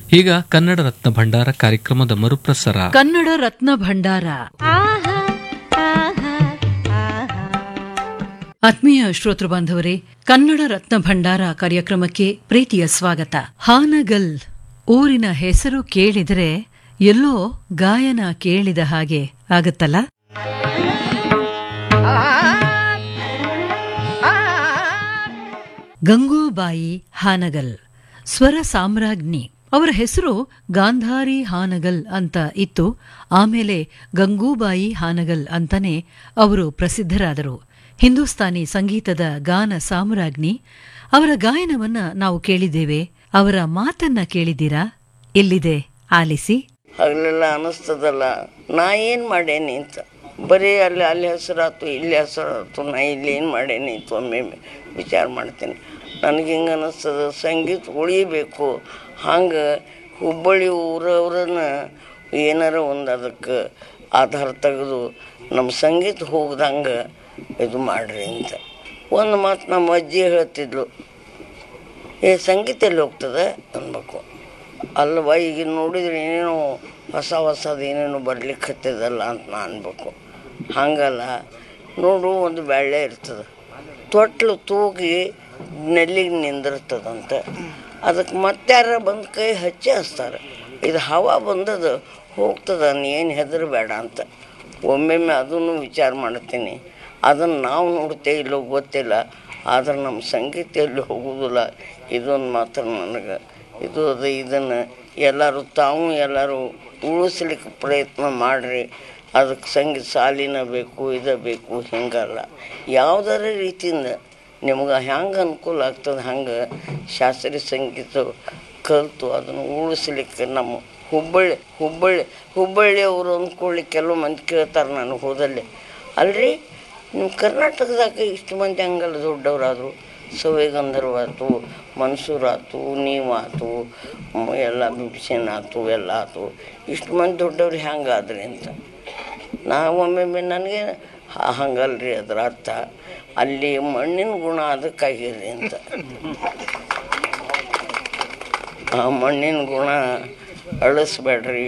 ಈಗ ಕನ್ನಡ ರತ್ನ ಭಂಡಾರ ಕಾರ್ಯಕ್ರಮದ ಮರುಪ್ರಸಾರ ಕನ್ನಡ ರತ್ನ ಭಂಡಾರ ಆತ್ಮೀಯ ಶ್ರೋತೃ ಬಾಂಧವರೇ ಕನ್ನಡ ರತ್ನ ಭಂಡಾರ ಕಾರ್ಯಕ್ರಮಕ್ಕೆ ಪ್ರೀತಿಯ ಸ್ವಾಗತ ಹಾನಗಲ್ ಊರಿನ ಹೆಸರು ಕೇಳಿದರೆ ಎಲ್ಲೋ ಗಾಯನ ಕೇಳಿದ ಹಾಗೆ ಆಗತ್ತಲ್ಲ ಗಂಗೂಬಾಯಿ ಹಾನಗಲ್ ಸ್ವರ ಸಾಮ್ರಾಜ್ಞಿ ಅವರ ಹೆಸರು ಗಾಂಧಾರಿ ಹಾನಗಲ್ ಅಂತ ಇತ್ತು ಆಮೇಲೆ ಗಂಗೂಬಾಯಿ ಹಾನಗಲ್ ಅಂತಾನೆ ಅವರು ಪ್ರಸಿದ್ಧರಾದರು ಹಿಂದೂಸ್ತಾನಿ ಸಂಗೀತದ ಗಾನ ಸಾಮ್ರಾಜ್ಞಿ ಅವರ ಗಾಯನವನ್ನ ನಾವು ಕೇಳಿದ್ದೇವೆ ಅವರ ಮಾತನ್ನ ಕೇಳಿದ್ದೀರಾ ಎಲ್ಲಿದೆ ಆಲಿಸಿ ಹಗಲೆಲ್ಲ ಅನ್ನಿಸ್ತದಲ್ಲ ನಾ ಏನು ಮಾಡೇನಿ ಅಂತ ಬರೀ ಅಲ್ಲಿ ಅಲ್ಲಿ ಹೆಸರಾತು ಇಲ್ಲಿ ಹೆಸರಾತು ನಾ ಇಲ್ಲಿ ಏನು ಮಾಡೇನಿ ಅಂತ ಒಮ್ಮೆ ವಿಚಾರ ಮಾಡ್ತೀನಿ ನನಗೆ ಹಿಂಗೆ ಅನ್ನಿಸ್ತದ ಸಂಗೀತ ಉಳಿಬೇಕು ಹಂಗೆ ಹುಬ್ಬಳ್ಳಿ ಊರವ್ರನ್ನ ಏನಾರ ಒಂದು ಅದಕ್ಕೆ ಆಧಾರ ತೆಗೆದು ನಮ್ಮ ಸಂಗೀತ ಹೋಗ್ದಂಗೆ ಇದು ಮಾಡ್ರಿ ಅಂತ ಒಂದು ಮಾತು ನಮ್ಮ ಅಜ್ಜಿ ಹೇಳ್ತಿದ್ಲು ಏ ಸಂಗೀತ ಎಲ್ಲಿ ಹೋಗ್ತದೆ ಅನ್ಬೇಕು ಅಲ್ವಾ ಈಗ ನೋಡಿದ್ರೆ ಏನೇನೋ ಹೊಸ ಹೊಸದು ಏನೇನೋ ಬರ್ಲಿಕ್ಕೆ ಹತ್ತಿದಲ್ಲ ಅಂತ ನಾ ಅನ್ಬೇಕು ಹಂಗಲ್ಲ ನೋಡು ಒಂದು ಬೆಳ್ಳೆ ಇರ್ತದೆ ತೊಟ್ಲು ತೂಗಿ ನೆಲ್ಲಿಗೆ ನಿಂದಿರ್ತದಂತೆ ಅದಕ್ಕೆ ಮತ್ತಾರ ಬಂದು ಕೈ ಹಚ್ಚಿ ಹಚ್ತಾರೆ ಇದು ಹವಾ ಬಂದದು ಹೋಗ್ತದ ಏನು ಹೆದರಬೇಡ ಅಂತ ಒಮ್ಮೆಮ್ಮೆ ಅದನ್ನು ವಿಚಾರ ಮಾಡ್ತೀನಿ ಅದನ್ನು ನಾವು ನೋಡ್ತೇವೆ ಇಲ್ಲೋ ಗೊತ್ತಿಲ್ಲ ಆದ್ರೆ ನಮ್ಮ ಸಂಗೀತ ಎಲ್ಲಿ ಹೋಗೋದಿಲ್ಲ ಇದೊಂದು ಮಾತ್ರ ನನಗೆ ಇದು ಅದು ಇದನ್ನು ಎಲ್ಲರೂ ತಾವು ಎಲ್ಲರೂ ಉಳಿಸ್ಲಿಕ್ಕೆ ಪ್ರಯತ್ನ ಮಾಡಿರಿ ಅದಕ್ಕೆ ಸಂಗೀತ ಸಾಲಿನ ಬೇಕು ಇದು ಬೇಕು ಹಿಂಗಲ್ಲ ಯಾವುದಾರ ರೀತಿಯಿಂದ ನಿಮ್ಗೆ ಹೆಂಗೆ ಅನುಕೂಲ ಆಗ್ತದೆ ಹಂಗೆ ಶಾಸ್ತ್ರೀಯ ಸಂಗೀತ ಕಲಿತು ಅದನ್ನು ಉಳಿಸ್ಲಿಕ್ಕೆ ನಮ್ಮ ಹುಬ್ಬಳ್ಳಿ ಹುಬ್ಬಳ್ಳಿ ಹುಬ್ಬಳ್ಳಿಯವರು ಅಂದ್ಕೊಳ್ಳಿ ಕೆಲವು ಮಂದಿ ಕೇಳ್ತಾರೆ ನಾನು ಹೋದಲ್ಲಿ ಅಲ್ರಿ ನಿಮ್ಮ ಕರ್ನಾಟಕದಾಗ ಇಷ್ಟು ಮಂದಿ ಹಂಗಲ್ಲ ದೊಡ್ಡವರಾದರು ಸವೇ ಗಂಧರ್ವ ಆಯ್ತು ಮನ್ಸೂರ್ ಆಯ್ತು ನೀವಾತು ಮ- ಎಲ್ಲ ಬಿಭೀಷಣ್ ಆಯ್ತು ಎಲ್ಲ ಆಯ್ತು ಇಷ್ಟು ಮಂದಿ ದೊಡ್ಡವ್ರು ಹೆಂಗಾದ್ರಿ ಅಂತ ನಾವು ಒಮ್ಮೊಮ್ಮೆ ನನಗೆ ಹ- ಹಂಗಲ್ರಿ ಅದ್ರ ಅರ್ಥ ಅಲ್ಲಿ ಮಣ್ಣಿನ ಗುಣ ಅದಕ್ಕಾಗಿರಿ ಅಂತ ಆ ಮಣ್ಣಿನ ಗುಣ ಅಳಿಸ್ಬೇಡ್ರಿ